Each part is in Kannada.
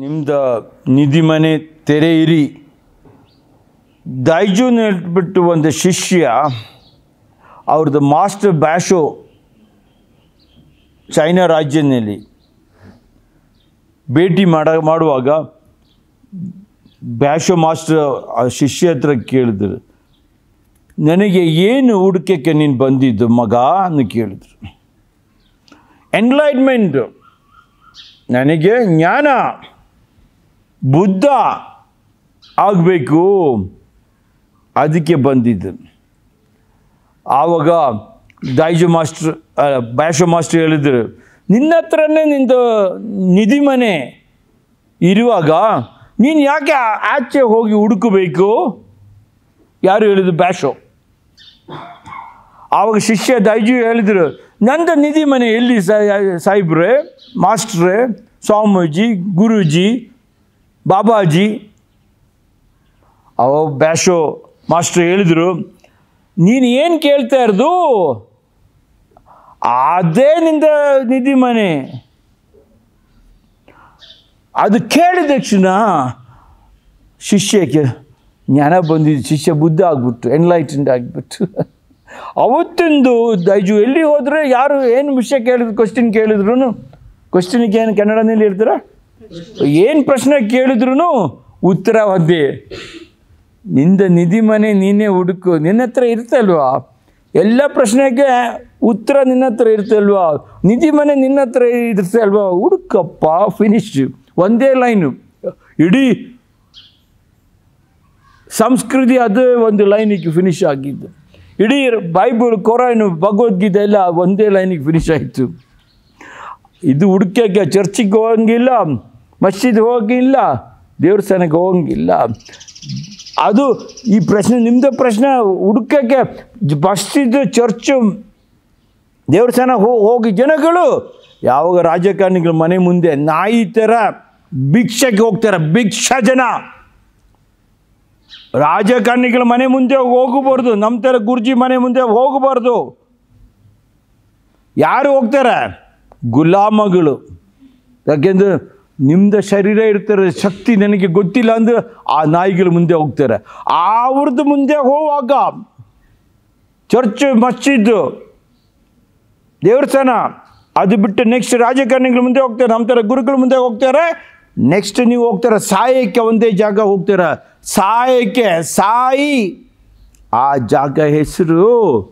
ನಿಮ್ದು ನಿಧಿ ಮನೆ ತೆರೆಯಿರಿ ದೈಜೂನ್ ಹೇಳ್ಬಿಟ್ಟು ಒಂದು ಶಿಷ್ಯ ಅವ್ರದ್ದು ಮಾಸ್ಟರ್ ಬ್ಯಾಶೋ ಚೈನಾ ರಾಜ್ಯದಲ್ಲಿ ಭೇಟಿ ಮಾಡ ಮಾಡುವಾಗ ಬ್ಯಾಶೋ ಮಾಸ್ಟರ್ ಆ ಶಿಷ್ಯ ಹತ್ರ ಕೇಳಿದ್ರು ನನಗೆ ಏನು ಹುಡುಕಕ್ಕೆ ನೀನು ಬಂದಿದ್ದು ಮಗ ಅಂತ ಕೇಳಿದ್ರು ಎನ್ಲೈಟ್ಮೆಂಟ್ ನನಗೆ ಜ್ಞಾನ ಬುದ್ಧ ಆಗಬೇಕು ಅದಕ್ಕೆ ಬಂದಿದ್ದು ಆವಾಗ ದೈಜು ಮಾಸ್ಟ್ರ್ ಅಲ್ಲ, ಬ್ಯಾಶೋ ಮಾಸ್ಟರ್ ಹೇಳಿದ್ರು ನಿನ್ನ ಹತ್ರನೇ ನಿಂದು ನಿಧಿ ಮನೆ ಇರುವಾಗ ನೀನು ಯಾಕೆ ಆ- ಆಚೆ ಹೋಗಿ ಹುಡುಕಬೇಕು ಯಾರು ಹೇಳಿದ್ರು ಬ್ಯಾಶೋ ಆವಾಗ ಶಿಷ್ಯ ದೈಜು ಹೇಳಿದರು ನಂದು ನಿಧಿ ಮನೆ ಎಲ್ಲಿ ಸಾಯ್- ಸಾಹೇಬ್ರೆ ಮಾಸ್ಟ್ರೇ ಸ್ವಾಮೀಜಿ ಗುರೂಜಿ ಬಾಬಾಜಿ ಅವ ಬ್ಯಾಶೋ ಮಾಸ್ಟ್ರ್ ಹೇಳಿದರು ನೀನು ಏನು ಕೇಳ್ತಾ ಇರೋದು ಅದೇ ನಿಂದ ನಿಧಿ ಮನೆ ಅದು ಕೇಳಿದ ತಕ್ಷಣ ಶಿಷ್ಯಕ್ಕೆ ಜ್ಞಾನ ಬಂದಿದ್ದು ಶಿಷ್ಯ ಬುದ್ಧ ಆಗ್ಬಿಟ್ಟು ಎನ್ಲೈಟೆಂಡ್ ಆಗಿಬಿಟ್ಟು ಅವತ್ತೊಂದು ದೈಜು ಎಲ್ಲಿ ಹೋದರೆ ಯಾರು ಏನು ವಿಷಯ ಕೇಳಿದ್ರು ಕ್ವಶನ್ ಕೇಳಿದ್ರು ಕ್ವಶನಿಗೆ ಏನು ಕನ್ನಡದಲ್ಲಿ ಹೇಳ್ತಾರ ಏನು ಪ್ರಶ್ನೆ ಕೇಳಿದ್ರು ಉತ್ತರ ಒಂದೇ ನಿಂದ ನಿಧಿ ಮನೆ ನೀನೇ ಹುಡುಕು ನಿನ್ನ ಹತ್ರ ಇರ್ತಲ್ವಾ ಎಲ್ಲ ಪ್ರಶ್ನೆಗೆ ಉತ್ತರ ನಿನ್ನ ಹತ್ರ ಇರ್ತಲ್ವಾ ನಿಧಿ ಮನೆ ನಿನ್ನ ಹತ್ರ ಇರುತ್ತೆ ಅಲ್ವಾ ಹುಡುಕಪ್ಪ ಫಿನಿಶ್ ಒಂದೇ ಲೈನು ಇಡೀ ಸಂಸ್ಕೃತಿ ಅದೇ ಒಂದು ಲೈನಿಗೆ ಫಿನಿಶ್ ಆಗಿದ್ದು ಇಡೀ ಬೈಬಲ್ ಕೊರಾನು ಭಗವದ್ಗೀತೆ ಎಲ್ಲ ಒಂದೇ ಲೈನಿಗೆ ಫಿನಿಶ್ ಆಯಿತು ಇದು ಹುಡುಕಕ್ಕೆ ಚರ್ಚಿಗೆ ಹೋಗಂಗಿಲ್ಲ ಮಸ್ಜಿದ್ ಹೋಗಂಗಿಲ್ಲ ದೇವಸ್ಥಾನಕ್ಕೆ ಹೋಗಂಗಿಲ್ಲ ಅದು ಈ ಪ್ರಶ್ನೆ ನಿಮ್ಮದು ಪ್ರಶ್ನೆ ಹುಡುಕಕ್ಕೆ ಮಸ್ಜಿದ್ ಚರ್ಚು ದೇವಸ್ಥಾನ ಹೋ ಹೋಗಿ ಜನಗಳು ಯಾವಾಗ ರಾಜಕಾರಣಿಗಳ ಮನೆ ಮುಂದೆ ನಾಯಿ ಥರ ಭಿಕ್ಷಕ್ಕೆ ಹೋಗ್ತಾರೆ ಭಿಕ್ಷಾ ಜನ ರಾಜಕಾರಣಿಗಳ ಮನೆ ಮುಂದೆ ಹೋಗಬಾರ್ದು ನಮ್ಮ ಥರ ಗುರುಜಿ ಮನೆ ಮುಂದೆ ಹೋಗಬಾರ್ದು ಯಾರು ಹೋಗ್ತಾರೆ ಗುಲಾಮಗಳು ಯಾಕೆಂದ್ರೆ ನಿಮ್ದು ಶರೀರ ಇರ್ತಾರೆ ಶಕ್ತಿ ನನಗೆ ಗೊತ್ತಿಲ್ಲ ಅಂದ್ರೆ ಆ ನಾಯಿಗಳ ಮುಂದೆ ಹೋಗ್ತಾರೆ ಅವ್ರದ್ದು ಮುಂದೆ ಹೋಗುವಾಗ ಚರ್ಚ್ ಮಸ್ಜಿದ್ದು ದೇವಸ್ಥಾನ ಅದು ಬಿಟ್ಟು ನೆಕ್ಸ್ಟ್ ರಾಜಕಾರಣಿಗಳ ಮುಂದೆ ಹೋಗ್ತಾರೆ ನಮ್ಮ ಥರ ಗುರುಗಳ ಮುಂದೆ ಹೋಗ್ತಾರೆ ನೆಕ್ಸ್ಟ್ ನೀವು ಹೋಗ್ತಾರೆ ಸಾಯಕ್ಕೆ ಒಂದೇ ಜಾಗ ಹೋಗ್ತಾರೆ ಸಾಯಕ್ಕೆ ಸಾಯಿ ಆ ಜಾಗ ಹೆಸರು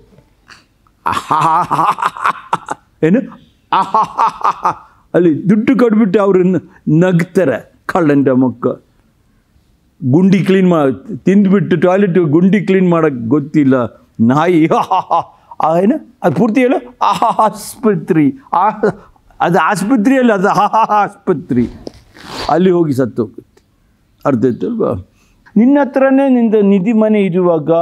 ಏನು ಅಲ್ಲಿ ದುಡ್ಡು ಕೊಟ್ಬಿಟ್ಟು ಅವ್ರನ್ನ ನಗ್ತಾರೆ ಕಳ್ಳಂಡ ಮಕ್ಕ ಗುಂಡಿ ಕ್ಲೀನ್ ಮಾ ತಿಂದ್ಬಿಟ್ಟು ಟಾಯ್ಲೆಟ್ ಗುಂಡಿ ಕ್ಲೀನ್ ಮಾಡೋಕ್ಕೆ ಗೊತ್ತಿಲ್ಲ ನಾಯಿ ಆ ಏನು ಅದು ಪೂರ್ತಿ ಹೇಳು ಆಹಾ ಆಸ್ಪತ್ರೆ ಆ ಅದು ಆಸ್ಪತ್ರೆ ಅಲ್ಲ ಅದು ಆಹಾ ಆಸ್ಪತ್ರೆ ಅಲ್ಲಿ ಹೋಗಿ ಸತ್ತು ಹೋಗುತ್ತೆ ಅರ್ಥ ಆಯ್ತಲ್ವಾ ನಿನ್ನ ಹತ್ರನೇ ನಿಂದ ನಿಧಿ ಮನೆ ಇರುವಾಗ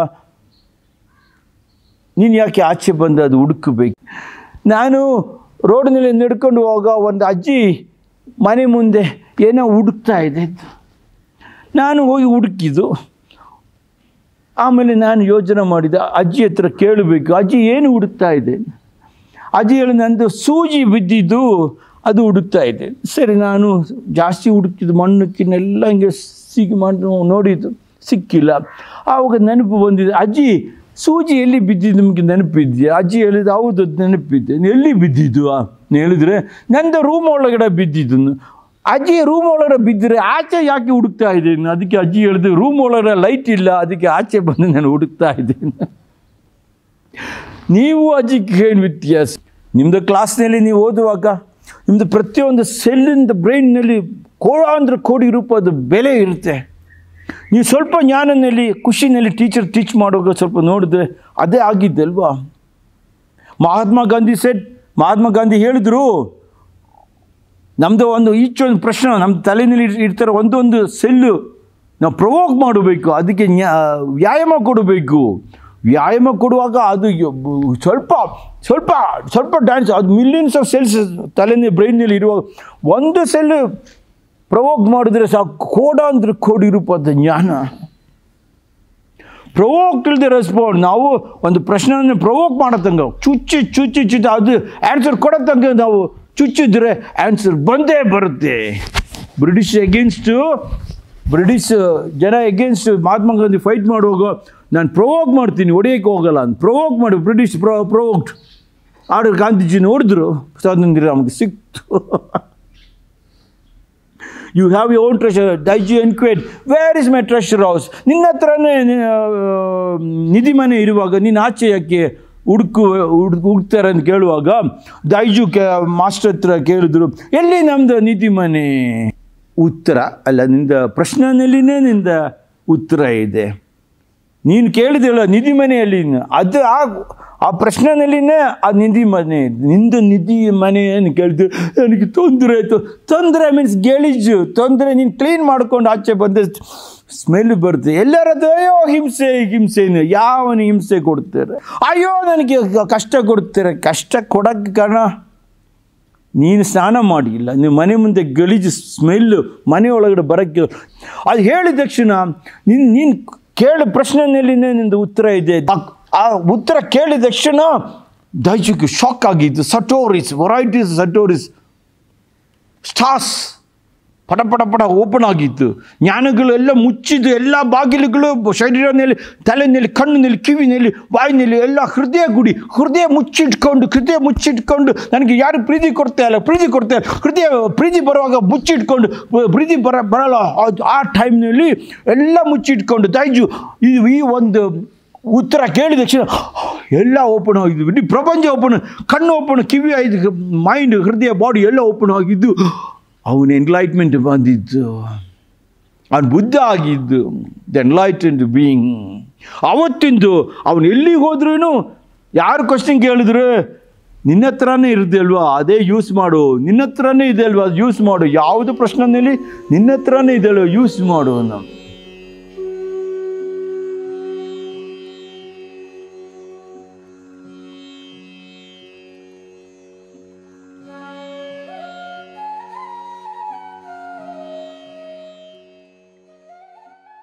ನೀನು ಯಾಕೆ ಆಚೆ ಬಂದು ಅದು ಹುಡುಕಬೇಕು ನಾನು ರೋಡ್ನಲ್ಲಿ ನಡ್ಕೊಂಡು ಹೋಗ ಒಂದು ಅಜ್ಜಿ ಮನೆ ಮುಂದೆ ಏನೋ ಹುಡುಕ್ತಾ ಇದೆ ನಾನು ಹೋಗಿ ಹುಡುಕಿದ್ದು ಆಮೇಲೆ ನಾನು ಯೋಚನೆ ಮಾಡಿದೆ ಅಜ್ಜಿ ಹತ್ರ ಕೇಳಬೇಕು ಅಜ್ಜಿ ಏನು ಹುಡುಕ್ತಾ ಇದೆ ಅಜ್ಜಿ ಹೇಳಿ ನಂದು ಸೂಜಿ ಬಿದ್ದಿದ್ದು ಅದು ಹುಡುಕ್ತಾ ಇದೆ ಸರಿ ನಾನು ಜಾಸ್ತಿ ಹುಡುಕಿದ್ದು ಮಣ್ಣಕ್ಕಿನೆಲ್ಲ ಹಿಂಗೆ ಸಿಗಿ ಮಾಡಿ ನೋಡಿದ್ದು ಸಿಕ್ಕಿಲ್ಲ ಆವಾಗ ನೆನಪು ಬಂದಿದೆ ಅಜ್ಜಿ ಸೂಜಿ ಎಲ್ಲಿ ಬಿದ್ದಿದ್ದು ನಿಮಗೆ ನೆನಪಿದ್ಯಾ ಅಜ್ಜಿ ಹೇಳಿದ ಹೌದು ಅದು ನೆನಪಿದ್ದೆ ಎಲ್ಲಿ ಬಿದ್ದಿದ್ದು ಆ? ನೀನು ಹೇಳಿದ್ರೆ ನಂದು ರೂಮ್ ಒಳಗಡೆ ಬಿದ್ದಿದ್ದು ಅಜ್ಜಿ ರೂಮ್ ಒಳಗಡೆ ಬಿದ್ದರೆ ಆಚೆ ಯಾಕೆ ಹುಡುಕ್ತಾ ಇದ್ದೀನಿ ಅದಕ್ಕೆ ಅಜ್ಜಿ ಹೇಳಿದ್ರು ರೂಮ್ ಒಳಗಡೆ ಲೈಟ್ ಇಲ್ಲ ಅದಕ್ಕೆ ಆಚೆ ಬಂದು ನಾನು ಹುಡುಕ್ತಾ ಇದ್ದೀನಿ ನೀವು ಅಜ್ಜಿಗೆ ಏನು ವ್ಯತ್ಯಾಸ ನಿಮ್ಮದು ಕ್ಲಾಸ್ನಲ್ಲಿ ನೀವು ಓದುವಾಗ ನಿಮ್ಮದು ಪ್ರತಿಯೊಂದು ಸೆಲ್ಲಿಂದ ಬ್ರೈನ್ನಲ್ಲಿ ಕೋಡಾಂಧ್ರ ಕೋಟಿ ರೂಪಾಯಿದು ಬೆಲೆ ಇರುತ್ತೆ ನೀವು ಸ್ವಲ್ಪ ಜ್ಞಾನದಲ್ಲಿ ಖುಷಿನಲ್ಲಿ ಟೀಚರ್ ಟೀಚ್ ಮಾಡುವಾಗ ಸ್ವಲ್ಪ ನೋಡಿದ್ರೆ ಅದೇ ಆಗಿದ್ದಲ್ವಾ ಮಹಾತ್ಮ ಗಾಂಧಿ ಸೆಟ್ ಮಹಾತ್ಮ ಗಾಂಧಿ ಹೇಳಿದರು ನಮ್ಮದು ಒಂದು ಈಚ್ ಒಂದು ಪ್ರಶ್ನೆ ನಮ್ಮ ತಲೆಯಲ್ಲಿ ಇರ್- ಇರ್ತಾರೆ ಒಂದೊಂದು ಸೆಲ್ಲು ನಾವು ಪ್ರವೋಕ್ ಮಾಡಬೇಕು ಅದಕ್ಕೆ ನ್ಯಾ ವ್ಯಾಯಾಮ ಕೊಡಬೇಕು ವ್ಯಾಯಾಮ ಕೊಡುವಾಗ ಅದು ಯ- ಬ- ಸ್ವಲ್ಪ ಸ್ವಲ್ಪ ಸ್ವಲ್ಪ ಡ್ಯಾನ್ಸ್ ಅದು ಮಿಲಿಯನ್ಸ್ ಆಫ್ ಸೆಲ್ಸ್ ತಲೆಯಲ್ಲಿ ಬ್ರೈನಲ್ಲಿ ಇರುವಾಗ ಒಂದು ಸೆಲ್ ಪ್ರವೋಕ್ ಮಾಡಿದ್ರೆ ಸಾಕು ಕೋಡಾಂತರ ಕೋಟಿ ರೂಪಾಯಿದ ಜ್ಞಾನ ಪ್ರವೋಕ್ ಟಿಲ್ ದಿ ರೆಸ್ಪಾಂಡ್ ನಾವು ಒಂದು ಪ್ರಶ್ನೆಯನ್ನು ಪ್ರವೋಕ್ ಮಾಡತ್ತಂಗ ಚುಚ್ಚಿ ಚುಚ್ಚಿ ಚುಚ್ಚಿ ಅದು ಆನ್ಸರ್ ಕೊಡತ್ತಂಗ ನಾವು ಚುಚ್ಚಿದ್ರೆ ಆನ್ಸರ್ ಬಂದೇ ಬರುತ್ತೆ ಬ್ರಿಟಿಷ್ ಎಗೇನ್ಸ್ಟು ಬ್ರಿಟಿಷ್ ಜನ ಎಗೇನ್ಸ್ಟ್ ಮಹಾತ್ಮ ಗಾಂಧಿ ಫೈಟ್ ಮಾಡುವಾಗ ನಾನು ಪ್ರೊವೋಕ್ ಮಾಡ್ತೀನಿ ಹೊಡೆಯೋಕ್ಕೆ ಹೋಗಲ್ಲ ಅಂತ ಪ್ರೊವೋಕ್ ಮಾಡಿ ಬ್ರಿಟಿಷ್ ಪ್ರೊ ಪ್ರೊವೋಕ್ಡ್ ಆದ್ರೆ ಗಾಂಧೀಜಿ ನೋಡಿದ್ರು ಸ್ವಾತಂತ್ರ್ಯ ನಮಗೆ ಸಿಕ್ತು you have you own treasure Daisy enquired where is my treasure house ನಿನ್ನ ಹತ್ರನೇ ಆ, ನಿಧಿ ಮನೆ ಇರುವಾಗ ನೀನು ಆಚೆ ಯಾಕೆ ಹುಡುಕು ಹುಡುಕ್ ಹುಡುಕ್ತಾರೆ ಅಂತ ಕೇಳುವಾಗ ದೈಜು ಕೆ ಮಾಸ್ಟರ್ ಹತ್ರ ಕೇಳಿದ್ರು ಎಲ್ಲಿ ನಮ್ಮದು ನಿಧಿ ಮನೆ ಉತ್ತರ ಅಲ್ಲ ನಿಂದ ಪ್ರಶ್ನೆನಲ್ಲಿನೇ ನಿಂದ ಉತ್ತರ ಇದೆ ನೀನು ಕೇಳಿದಲ್ಲ ನಿಧಿ ಮನೆಯಲ್ಲಿ ಅದು ಆ ಆ ಪ್ರಶ್ನೆನಲ್ಲಿನೇ ಆ ನಿಧಿ ಮನೆ ನಿಂದು ನಿಧಿ ಮನೆ ಏನು ಕೇಳಿದ್ರು ನನಗೆ ತೊಂದರೆ ಆಯಿತು ತೊಂದರೆ ಮೀನ್ಸ್ ಗೆಳಿಜು ತೊಂದರೆ ನೀನು ಕ್ಲೀನ್ ಮಾಡ್ಕೊಂಡು ಆಚೆ ಬಂದ ಸ್ಮೆಲ್ ಬರುತ್ತೆ ಎಲ್ಲರದ್ದು ಅಯ್ಯೋ ಹಿಂಸೆ ಹಿಂಸೆ ಯಾವನು ಹಿಂಸೆ ಕೊಡ್ತಾರೆ ಅಯ್ಯೋ ನನಗೆ ಕಷ್ಟ ಕೊಡ್ತಾರೆ ಕಷ್ಟ ಕೊಡೋಕ್ಕೆ ಕಾರಣ ನೀನು ಸ್ನಾನ ಮಾಡಿಲ್ಲ ನೀವು ಮನೆ ಮುಂದೆ ಗಲೀಜು ಸ್ಮೆಲ್ಲು ಮನೆ ಒಳಗಡೆ ಬರೋಕ್ಕೆ ಅದು ಹೇಳಿದ ತಕ್ಷಣ ನೀನು ನೀನು ಕೇಳು ಪ್ರಶ್ನೆಯಲ್ಲಿನೇ ನಿಂದು ಉತ್ತರ ಇದೆ ಆ- ಆ ಉತ್ತರ ಕೇಳಿದ ತಕ್ಷಣ ದೈಜಕ್ಕೆ ಶಾಕ್ ಆಗಿದ್ದು ಸಟೋರಿಸ್ ವೆರೈಟೀಸ್ ಸಟೋರಿಸ್ ಸ್ಟಾರ್ಸ್ ಪಟ ಪಟ ಪಟ ಓಪನ್ ಆಗಿತ್ತು ಜ್ಞಾನಗಳು ಎಲ್ಲ ಮುಚ್ಚಿದ್ದು ಎಲ್ಲ ಬಾಗಿಲುಗಳು ಶರೀರದಲ್ಲಿ ತಲೆಯಲ್ಲಿ ಕಣ್ಣಿನಲ್ಲಿ ಕಿವಿನಲ್ಲಿ ಬಾಯಿನಲ್ಲಿ ಎಲ್ಲ ಹೃದಯ ಗುಡಿ ಹೃದಯ ಮುಚ್ಚಿಟ್ಕೊಂಡು ಹೃದಯ ಮುಚ್ಚಿಟ್ಕೊಂಡು ನನಗೆ ಯಾರು ಪ್ರೀತಿ ಕೊಡ್ತಾ ಇಲ್ಲ ಪ್ರೀತಿ ಕೊಡ್ತಾ ಇಲ್ಲ ಹೃದಯ ಪ್ರೀತಿ ಬರುವಾಗ ಮುಚ್ಚಿಟ್ಕೊಂಡು ಪ್ರೀತಿ ಬರ ಬರಲ್ಲ ಆ- ಆ ಟೈಮ್ನಲ್ಲಿ ಎಲ್ಲ ಮುಚ್ಚಿಟ್ಕೊಂಡು ದೈಜು ಇದು ಈ ಒಂದು ಉತ್ತರ ಕೇಳಿದ ತಕ್ಷಣ ಎಲ್ಲ ಓಪನ್ ಆಗಿದ್ದು ಇಡೀ ಪ್ರಪಂಚ ಓಪನ್ ಕಣ್ಣು ಓಪನ್ ಕಿವಿ ಆಯ್ತು ಮೈಂಡ್ ಹೃದಯ ಬಾಡಿ ಎಲ್ಲ ಓಪನ್ ಆಗಿದ್ದು ಅವನ ಎನ್ಲೈಟ್ಮೆಂಟ್ ಬಂದಿದ್ದು ಅವನು ಬುದ್ಧ ಆಗಿದ್ದು ದ ಎನ್ಲೈಟೆಂಡ್ ಬೀಯಿಂಗ್ ಅವತ್ತಿಂದು ಅವನು ಎಲ್ಲಿಗೆ ಹೋದ್ರೂ ಯಾರು ಕ್ವಶನ್ ಕೇಳಿದ್ರು ನಿನ್ನ ಹತ್ರನೇ ಇರುತ್ತೆ ಅಲ್ವಾ ಅದೇ ಯೂಸ್ ಮಾಡು ನಿನ್ನ ಹತ್ರನೇ ಇದೆ ಅಲ್ವಾ ಅದು ಯೂಸ್ ಮಾಡು ಯಾವುದು ಪ್ರಶ್ನೆಯಲ್ಲಿ ನಿನ್ನ ಹತ್ರನೇ ಇದೆ ಅಲ್ವಾ ಯೂಸ್ ಮಾಡು ಅನ್ನೋ